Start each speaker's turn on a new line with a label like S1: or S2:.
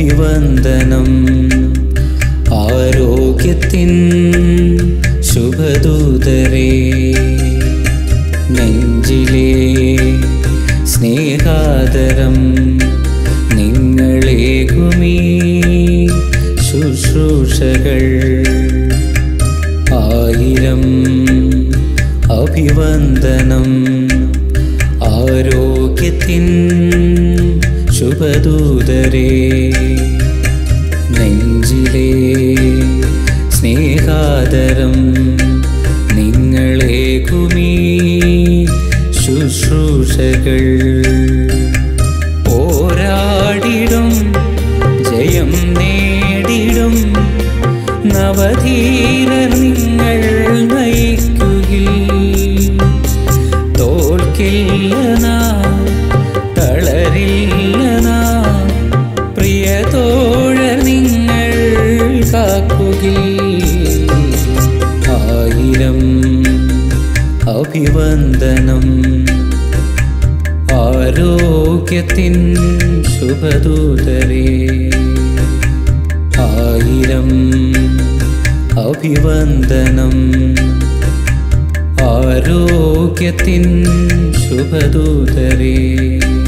S1: അഭിവന്ദനം ആരോഗ്യത്തിൻ ശുഭദൂതരേ നെഞ്ചിലെ സ്നേഹാദരം നിങ്ങളേകുമീ ശുശ്രൂഷകൾ ആയിരം അഭിവന്ദനം ആരോഗ്യത്തിൻ ശുഭദൂതരേ നെഞ്ചിലെ സ്നേഹാദരം നിങ്ങളേകുമീ ശുശ്രൂഷകൾ പോരാടിടും ജയം നേടിടും നവധീരർ നിങ്ങൾ നയിക്കുകിൽ തോൽക്കില്ല നാം തളരില്ല നാം പ്രിയ തോഴർ നിങ്ങൾ കാക്കുകിൽ ആയിരം അഭിവന്ദനം ആരോഗ്യത്തിൻ ശുഭദൂതരേ ആയിരം അഭിവന്ദനം ആരോഗ്യത്തിൻ ശുഭദൂതരേ